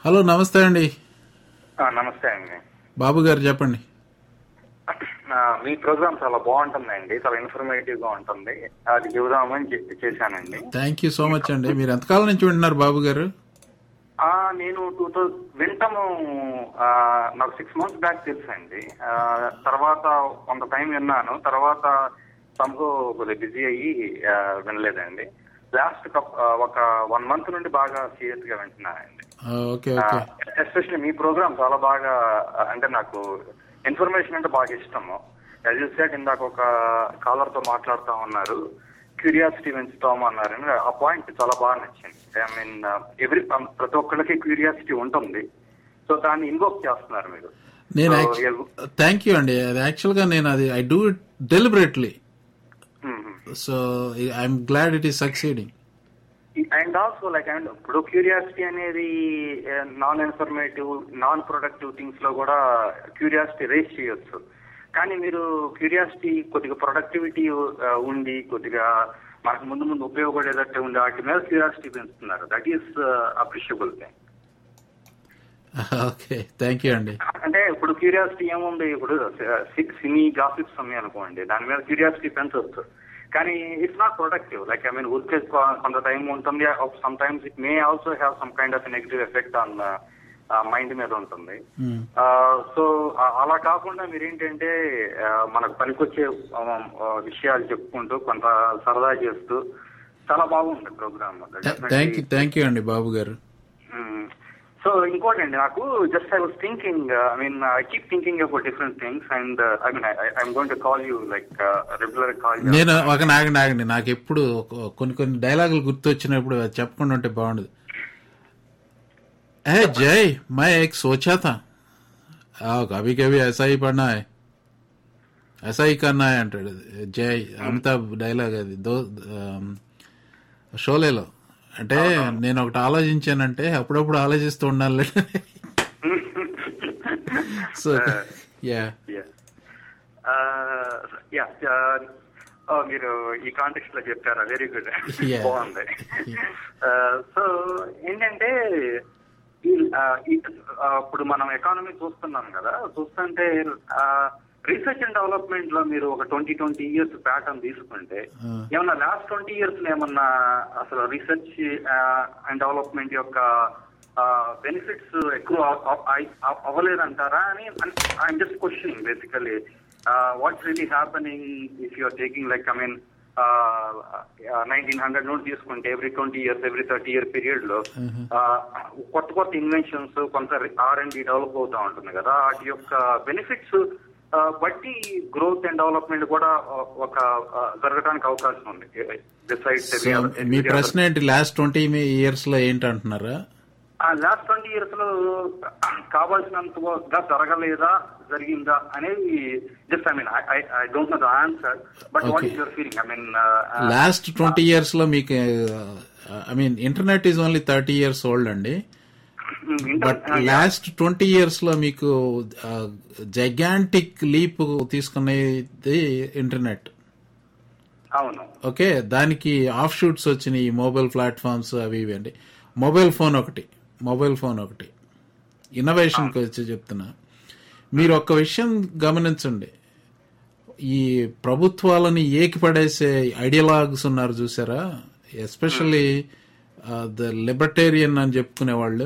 Hello నమస్తే అండి ఆ, నమస్తే అండి బాబు గారు చెప్పండి ఆ, మీ ప్రోగ్రామ్ చాలా బాగుంటుందండి చాలా ఇన్ఫర్మేటివ్ గా ఉంటుంది అది చెబుదామని చే- చేశానండి థ్యాంక్ యూ సో మచ్ అండి మీరు ఎంతకాలం నుంచి వింటున్నారు బాబు గారు ఆ, నేను టూ థౌజండ్ వింటాము ఆ, నాకు సిక్స్ మంత్స్ బ్యాక్ తెలుసండి ఆ, తర్వాత కొంత టైం విన్నాను తర్వాత సంభో కొద్దిగా బిజీ అయ్యి ఆ, వినలేదండి లాస్ట్ ఒక వన్ మంత్ నుండి బాగా సీరియస్ గా వింటున్నానండి ఆ, ఓకే ఓకే ఎస్పెషల్లీ మీ ప్రోగ్రామ్ చాలా బాగా ఆ, అంటే నాకు ఇన్ఫర్మేషన్ అంటే బాగా ఇష్టము యాజ్ యూ సెడ్ ఇందాక ఒక కాలర్ తో మాట్లాడుతూ ఉన్నారు క్యూరియాసిటీ పెంచుతాము అన్నారు And ఆ పాయింట్ చాలా బాగా నచ్చింది ఐ మీన్ ఎవ్రీ ప్రతి ఒక్కళ్ళకి క్యూరియాసిటీ ఉంటుంది సో దాన్ని ఇన్వోక్ చేస్తున్నారు మీరు నేను So, yeah. థ్యాంక్ యూ అండి అది యాక్చువల్గా నేను అది I do it deliberately Mhm. So I'm glad it is succeeding and also like and ఇప్పుడు క్యూరియాసిటీ అనేది non informative non productive things లో కూడా క్యూరియాసిటీ రేస్ చేయొచ్చు కానీ మీరు క్యూరియాసిటీ కొద్దిగా ప్రొడక్టివిటీ ఉండి కొద్దిగా మనకు ముందు ముందు ఉపయోగపడేటట్టు ఉండి వాటి మీద క్యూరియాసిటీ పెంచుతున్నారు that is appreciable thing okay thank you అండి అంటే ఇప్పుడు క్యూరియాసిటీ ఏముంది ఇప్పుడు సి- సినీ గాసిప్స్ ఉన్నాయి అనుకోండి దాని మీద క్యూరియాసిటీ పెంచవచ్చు కానీ it's not productive like I mean ఊరికే కొ- కొంత టైం ఉంటుంది sometimes it may also have some kind of negative effect on mind మీద ఉంటుంది Hmm. సో అలా కాకుండా మీరేంటంటే ఆ, మనకు పనికొచ్చే ఆ, ఆ, విషయాలు చెప్పుకుంటూ కొంత సరదా చేస్తూ చాలా బాగుంది program thank you thank you అండి బాబు గారు సో ఇంకోటి అండి నాకు just I was thinking I mean I keep thinking about different things and I mean I'm going to call you like regular call నేను ఒక నాగండి ఆగండి నాకు ఎప్పుడు ఒక- కొన్ని కొన్ని డైలాగులు గుర్తొచ్చినప్పుడు అది చెప్పకుండా ఉంటే బాగుండదు ఏ జై मैं एक सोचा था आओ कभी कभी ऐसा ही पढ़ना है ऐसा ही करना है అంటాడు జై అమితాబ్ డైలాగ్ అది దో ఆమ్, షోలేలో అంటే నేను ఒకటి ఆలోచించానంటే అప్పుడప్పుడు ఆలోచిస్తూ ఉండాలి సో యా యా మీరు ఈ కాంటెక్స్ట్ లో చెప్పారా వెరీ గుడ్ Yeah. బాగుంది సో ఏంటంటే ఈ- ఆ, ఈ- ఆ, ఇప్పుడు మనం ఎకానమీ చూస్తున్నాం కదా చూస్తుంటే రీసెర్చ్ అండ్ డెవలప్మెంట్ లో మీరు ఒక ట్వంటీ ట్వంటీ ఇయర్స్ ప్యాటర్న్ తీసుకుంటే Ah. ఏమన్నా లాస్ట్ ట్వంటీ ఇయర్స్ ఏమన్నా అసలు రీసెర్చ్ అండ్ డెవలప్మెంట్ యొక్క బెనిఫిట్స్ ఎక్కువ అవ- అవ- అయి- అవ- అవ్వలేదంటారా అని I'm just questioning basically what's really happening if you're taking like I mean nineteen hundred నుండి తీసుకుంటే every twenty years every thirty year period లో ఆ, కొత్త కొత్త ఇన్వెన్షన్స్ కొంత ఆర్ అండ్ డెవలప్ అవుతా ఉంటుంది కదా వాటి యొక్క బెనిఫిట్స్ బట్టి గ్రోత్ అండ్ డెవలప్మెంట్ కూడా ఆ, ఒక ఆ, జరగడానికి అవకాశం ఉంది సో మీ ప్రశ్న ఏంటి లాస్ట్ ట్వంటీ ఇయర్స్ లో ఏంటంటున్నారా లాస్ట్ ట్వంటీ ఇయర్స్ లో కావాల్సినంతగా జరగలేదా జరిగిందా అనేది just I mean I don't know the answer but what Okay. Is your feeling I mean last twenty years లో మీకు I mean internet is only thirty years old అండి but last twenty years లో మీకు gigantic leap తీసుకునేది internet అవును okay దానికి offshoots వచ్చినాయి mobile platforms అవి ఇవి అండి మొబైల్ ఫోన్ ఒకటి మొబైల్ ఫోన్ ఒకటి ఇన్నోవేషన్కి వచ్చి చెప్తున్నా మీరు ఒక్క విషయం గమనించండి ఈ ప్రభుత్వాలని ఏకిపడేసే ఐడియలాగ్స్ ఉన్నారు చూసారా ఎస్పెషల్లీ ద లిబర్టేరియన్ అని చెప్పుకునే వాళ్ళు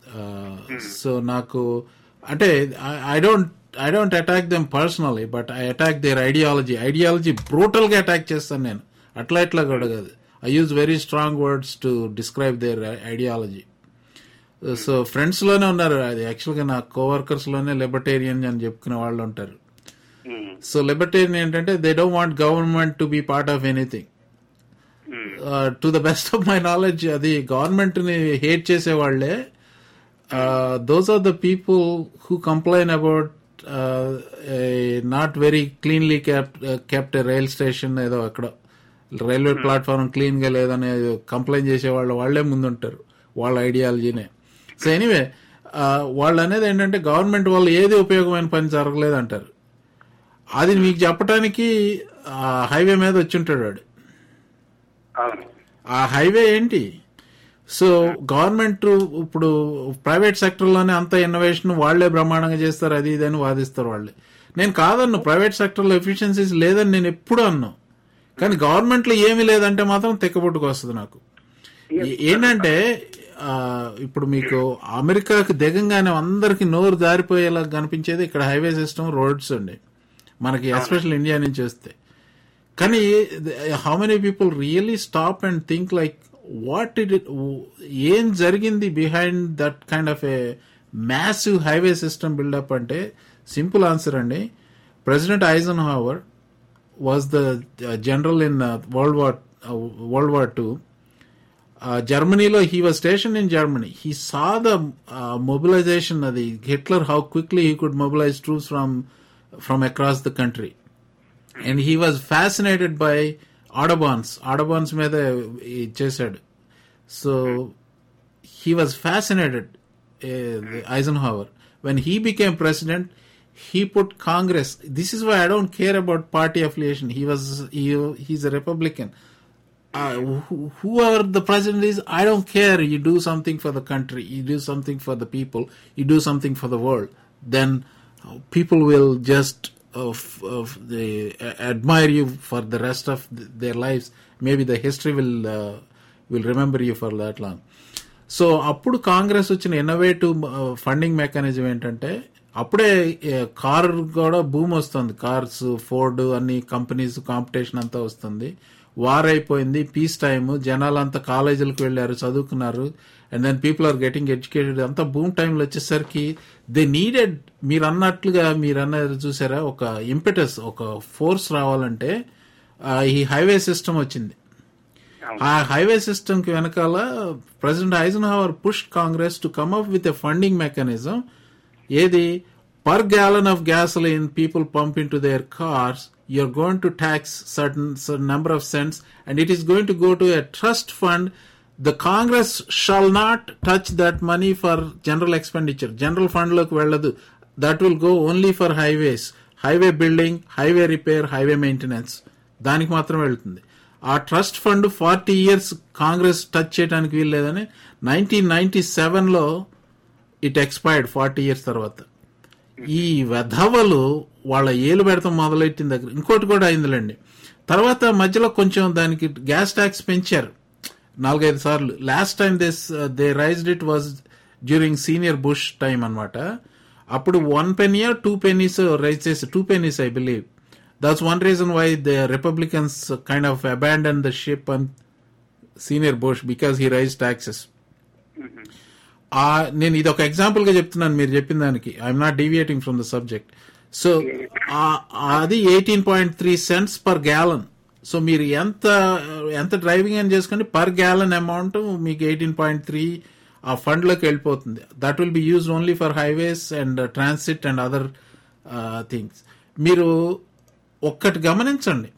సో నాకు అంటే I don't I don't attack them personally but I attack their ideology ideology brutal గా అటాక్ చేస్తాను నేను అట్లా ఇట్లా కూడా కాదు I use very strong words to describe their ideology so friends లోనే ఉన్నారు అది యాక్చువల్ గా నా కోవర్కర్స్ లోనే లిబర్టేరియన్ అని చెప్పుకునే వాళ్ళు ఉంటారు సో లిబర్టేరియన్ ఏంటంటే they don't want government to be part of anything to the best of my knowledge అది గవర్నమెంట్ ని హేట్ చేసే వాళ్ళే those are the people who complain about not very cleanly kept rail station ఏదో అక్కడ railway platform clean గా లేదని complaint చేసే వాళ్ళు వాళ్లే ముందుంటారు వాళ్ళ ఐడియాలజీనే సో ఎనీవే వాళ్ళు అనేది ఏంటంటే గవర్నమెంట్ వాళ్ళు ఏది ఉపయోగమైన పని జరగలేదు అంటారు అది మీకు చెప్పడానికి హైవే మీద వచ్చి ఉంటాడు వాడు అవును ఆ హైవే ఏంటి సో గవర్నమెంట్ ఇప్పుడు ప్రైవేట్ సెక్టర్లోనే అంత ఇన్నోవేషన్ వాళ్లే బ్రహ్మాండంగా చేస్తారు అది ఇది అని వాదిస్తారు వాళ్ళే నేను కాదన్ను ప్రైవేట్ సెక్టర్లో ఎఫిషియన్సీస్ లేదని నేను ఎప్పుడు అన్నా కానీ గవర్నమెంట్లో ఏమీ లేదంటే మాత్రం తెక్కబుట్టుకు వస్తుంది నాకు ఏ- ఏంటంటే ఆ, ఇప్పుడు మీకు అమెరికాకి దిగంగానే అందరికి నోరు దారిపోయేలా కనిపించేది ఇక్కడ హైవే సిస్టమ్ రోడ్స్ అండి మనకి ఎస్పెషల్ ఇండియా నుంచి వస్తే కానీ how many people really stop and think like what it ఏం జరిగింది behind that kind of a massive highway system buildup అంటే సింపుల్ ఆన్సర్ అండి president Eisenhower was the general in world war world war two జర్మనీలో he was station in Germany he saw the mobilization అది Hitler how quickly he could mobilize troops from from across the country and he was fascinated by ఆడబాన్స్ ఆడబాన్స్ మీద చేశాడు so he was fascinated, uh, Eisenhower. When he became president, he put Congress. This is why I don't care about party affiliation. He was he, he's a Republican. Uh, who- whoever the president is, I don't care. You do something for the country. You do something for the people. You do something for the world. Then uh, people will just uh, f- of the, uh, admire you for the rest of th- their lives. Maybe the history will uh, will remember you for that long. So అప్పుడు Congress వచ్చిన innovative funding mechanism ఏంటంటే అప్పుడే car కూడా boom వస్తుంది cars Ford అన్ని companies competition అంతా వస్తుంది war అయిపోయింది పీస్ టైమ్ జనాలంతా కాలేజీలకు వెళ్ళారు చదువుకున్నారు and then people are getting educated అంతా భూమి టైంలో వచ్చేసరికి దే నీడెడ్ మీరు అన్నట్లుగా మీరు అన్నది చూసారా ఒక ఇంపెటస్ ఒక ఫోర్స్ రావాలంటే ఆ, ఈ హైవే సిస్టమ్ వచ్చింది ఆ హైవే సిస్టమ్ కి వెనకాల president Eisenhower push Congress to come up with a funding mechanism ఏది per gallon of gasoline people pump into their cars you're going to tax certain, certain number of cents and it is going to go to a trust fund the congress shall not touch that money for general expenditure general fund లోకి వెళ్ళదు that will go only for highways highway building highway repair highway maintenance దానికి మాత్రం వెళ్తుంది ఆ trust fund forty years Congress touch చేయడానికి వీల్లేదని nineteen ninety సెవెన్లో it expired forty years తర్వాత ఈ వెధవలు వాళ్ళ ఏలు పెడతాం మొదలెట్టిన దగ్గర ఇంకోటి కూడా అయిందిలేండి తర్వాత మధ్యలో కొంచెం దానికి గ్యాస్ ట్యాక్స్ పెంచారు నాలుగైదు సార్లు last time this they raised it was during senior Bush time అన్నమాట అప్పుడు వన్ పెనీయో టూ పెనీస్ రైజ్ చేసి two pennies I believe that's one reason why the Republicans kind of abandon the ship and senior Bush because he raise taxes ఆ నేను ఇది ఒక example గా చెప్తున్నాను మీరు చెప్పిన దానికి I'm not deviating from the subject so అది eighteen point three cents per gallon so మీరు ఎంత ఎంత డ్రైవింగ్ అని చేసుకోండి పర్ గ్యాలన్ అమౌంట్ మీకు ఎయిటీన్ పాయింట్ త్రీ ఆ ఫండ్ లోకి వెళ్ళిపోతుంది that will be use only for highways and transit and other things మీరు ఒక్కటి గమనించండి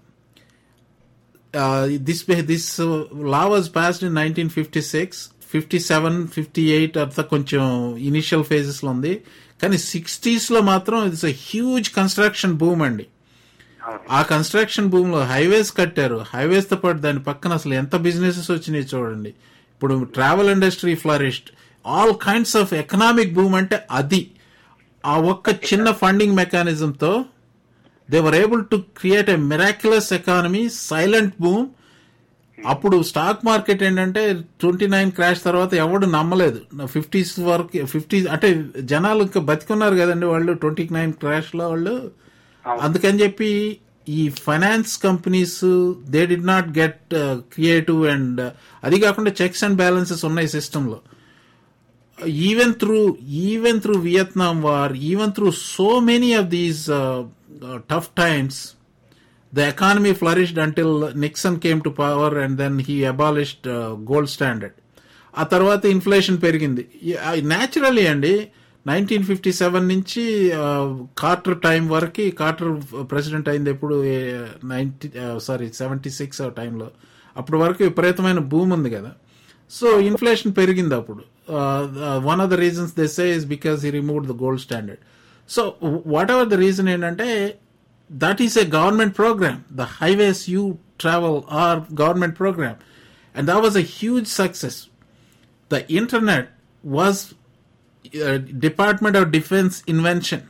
this this law was passed in nineteen fifty six fifty seven fifty eight అంతా కొంచెం initial phases లో ఉంది కానీ సిక్స్టీస్ లో మాత్రం ఇట్స్ హ్యూజ్ కన్స్ట్రక్షన్ భూమ్ అండి ఆ కన్స్ట్రక్షన్ భూమిలో హైవేస్ కట్టారు హైవేస్ తో పాటు దాని పక్కన అసలు ఎంత బిజినెసెస్ వచ్చినాయి చూడండి ఇప్పుడు travel industry florist all kinds of economic boom అంటే అది ఆ ఒక్క చిన్న ఫండింగ్ మెకానిజం తో they were able to create a miraculous economy silent boom అప్పుడు స్టాక్ మార్కెట్ ఏంటంటే ట్వంటీ నైన్ క్రాష్ తర్వాత ఎవడు నమ్మలేదు ఫిఫ్టీస్ వరకు ఫిఫ్టీ అంటే జనాలు ఇంకా బతికున్నారు కదండి వాళ్ళు ట్వంటీ నైన్ క్రాష్ లో వాళ్ళు అందుకని చెప్పి ఈ finance companies they did not get creative and అది కాకుండా చెక్స్ అండ్ బ్యాలెన్సెస్ ఉన్నాయి సిస్టమ్ లో even through even through Vietnam War, even through so many of these uh, uh, tough times, the economy flourished until Nixon came to power and then he abolished uh, gold standard. ఆ తర్వాత inflation పెరిగింది naturally అండి nineteen fifty seven నుంచి Carter time వరకు Carter president అయింది ఎప్పుడు ninety sorry seventy six ఆ టైంలో అప్పటి వరకు విపరీతమైన భూమి ఉంది కదా సో ఇన్ఫ్లేషన్ పెరిగింది అప్పుడు one of the reasons they say is because he remove the gold standard so whatever the reason ఏంటంటే that is a government program the highways you travel are government program and that was a huge success the internet was uh, Department of Defense invention.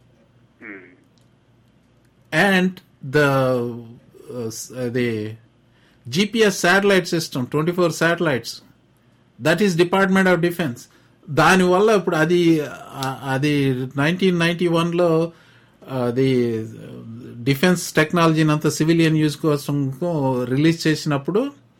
and the uh, s- uh, the GPS satellite system, 24 satellites, that is Department of Defense. దానివల్ల ఇప్పుడు అది ఆ- అది nineteen ninety వన్లో అది defence టెక్నాలజీని అంతా civilian use కోసం రిలీజ్ చేసినప్పుడు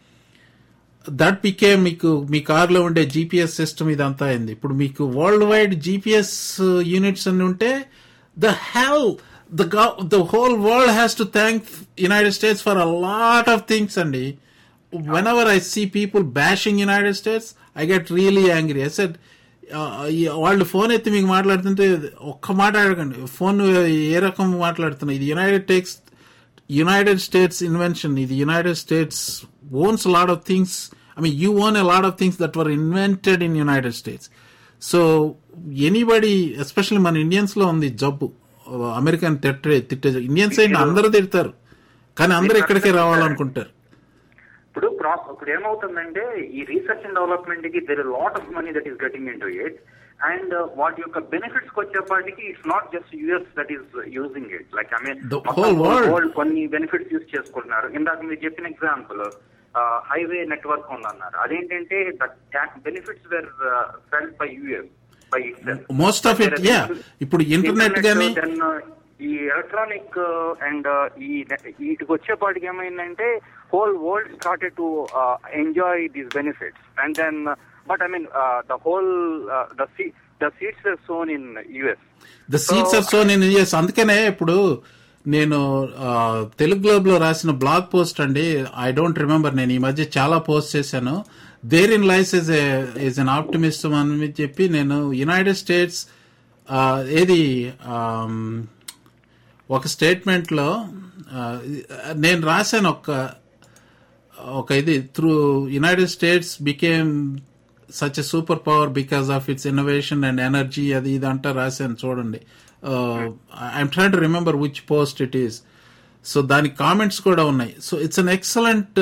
దట్ బికేమ్ మీకు మీ కార్లో ఉండే జీపీఎస్ సిస్టమ్ ఇదంతా అయింది ఇప్పుడు మీకు వరల్డ్ వైడ్ జీపీఎస్ యూనిట్స్ అని ఉంటే the hell the the whole world has to thank United States for a lot of things అండి whenever I see people bashing United States I get really angry I said వాళ్ళు phone ఎత్తి మీకు మాట్లాడుతుంటే ఒక్క మాట అడగండి phone ఏ రకం మాట్లాడుతున్నా ఇది యునైటెడ్ టేక్స్ United States invention. The United States owns a lot of things. I mean, you own a lot of things that were invented in United States. So anybody, especially మన ఇండియన్స్ లో ఉంది జబ్బు American తిట్టే తిట్టే Indians అయిన అందరూ తిడతారు కానీ అందరూ ఇక్కడికే రావాలనుకుంటారు ఇప్పుడు ప్రా- ఇప్పుడు ఏమవుతుందంటే ఈ రీసెర్చ్ అండ్ డెవలప్మెంట్ కి there lot of money that is getting into it and వాటి యొక్క బెనిఫిట్స్ వచ్చేపాటికి it's not just US that is using it like I mean The whole world. World కొన్ని బెనిఫిట్స్ యూజ్ చేసుకుంటున్నారు ఇందాక మీరు చెప్పిన example highway network ఉందన్నారు అదేంటంటే benefits were felt by US by most of it yeah ఇప్పుడు internet గానీ then, uh, ఈ ఎలక్ట్రానిక్ అండ్ ఈ వీటికి వచ్చేపాటికి ఏమైందంటే whole world started to enjoy these benefits and then but I mean the whole the the seeds sown in US the seeds are so నేను yes అందుకనే ఇప్పుడు నేను ఆ, తెలుగు గ్లోబ్ లో రాసిన బ్లాగ్ పోస్ట్ అండి ఐ డోంట్ రిమెంబర్ నేను ఈ మధ్య చాలా పోస్ట్ చేశాను therein lies is is an optimist అని చెప్పి నేను యునైటెడ్ స్టేట్స్ ఏది ఆమ్, ఒక స్టేట్మెంట్ లో ఆ, నేను రాశాను ఒక ఒక ఇది through United States became such a superpower because of its innovation and energy అది ఇది అంటా రాశాను చూడండి I'm try to remember which post it is so దానికి కామెంట్స్ కూడా ఉన్నాయి so it's an excellent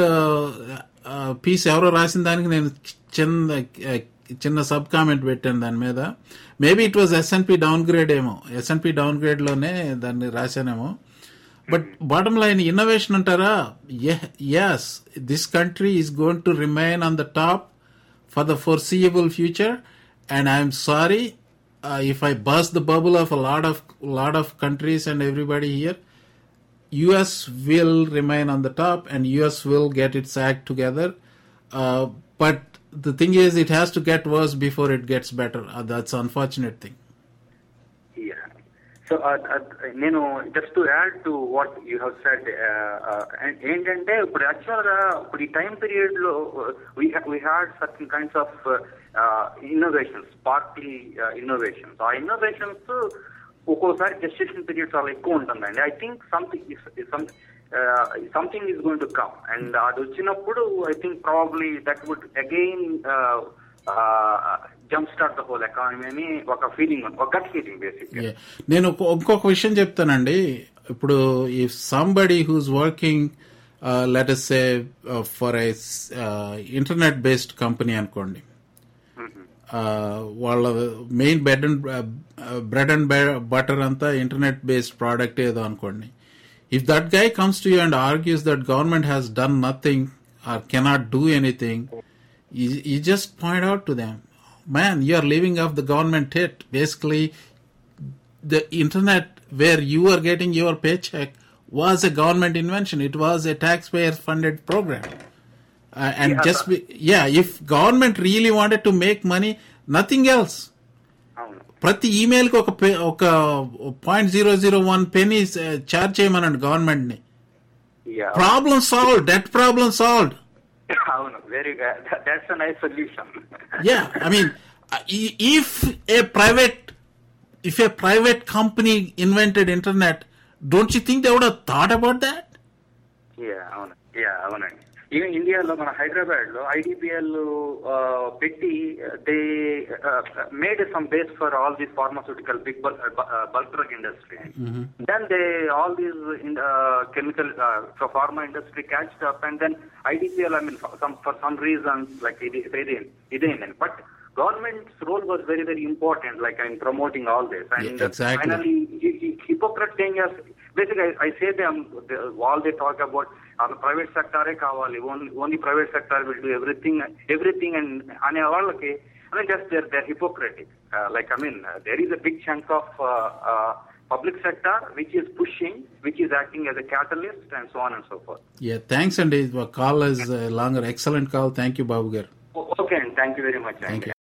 piece ఎవరో రాసిన దానికి నేను చిన్న చిన్న సబ్ కామెంట్ పెట్టాను దాని మీద maybe it was SNP downgrade ఏమో ఎస్ఎన్పి డౌన్ గ్రేడ్ లోనే దాన్ని రాశానేమో బట్ బాటమ్ లైన్ ఇన్నోవేషన్ అంటారా yes this country is going to remain on the top for the foreseeable future and I'm sorry if I bust the bubble of a lot of lot of countries and everybody here US will remain on the top and US will get its act together. Uh, but the thing is, it has to get worse before it gets better. Uh, that's an unfortunate thing. So నేను just to add to what you have said ఏంటంటే ఇప్పుడు actual గా ఇప్పుడు ఈ time period లో we had certain kinds of innovations sparkly innovations ఆ innovations ఒక్కోసారి gestation period చాలా ఎక్కువ ఉంటుందండి I think something something is going to come and అది వచ్చినప్పుడు I think probably that would again jump start the whole economy అని ఒక feeling ఒక గట్ ఫీలింగ్ బేసిక్ Yeah. నేను ఒక- ఇంకొక విషయం చెప్తానండి ఇప్పుడు if somebody who's working let say for a internet based company అనుకోండి uh, వాళ్ళ main bread and bread and butter అంతా ఇంటర్నెట్ బేస్డ్ ప్రోడక్ట్ ఏదో అనుకోండి if that guy comes to you and argues that government has done nothing or cannot do anything you just point out to them, man, you are living off the government hit. Basically, the internet where you are getting your paycheck was a government invention. It was a taxpayer funded program. Uh, and Yeah, just, but- be, yeah, if government really wanted to make money, nothing else. అవును ప్రతి email కి ఒక pe- ఒక point zero zero one penny charge చేయమనండి government ని Yeah. Problem solve debt problem solved అవును very that's a nice solution yeah i mean uh, i- if a private if a private company invented internet don't you think they would have thought about that yeah అవును yeah అవునండి even ఇండియాలో మన హైదరాబాద్ లో IDPL పెట్టి they made some base for all these pharmaceutical big bulk drug industry then they all these in uh, chemical uh, for pharma industry catched up and then IDPL I mean for some for some reasons like it is it is it is but government's role was very very important like in promoting all this and Yeah, exactly. finally he- he- hypocrite saying us basically I, I say them the, all they talk about uh, private sector kavali only only private sector will do everything everything and ane వాళ్ళకి I mean just they're they're hypocritic uh, like I mean uh, there is a big chunk of uh, uh, public sector which is pushing, which is acting as a catalyst, and so on and so forth. Yeah thanks అండి call is longer excellent call thank you Babu garu O- Okay, and thank you very much. Thank and- you.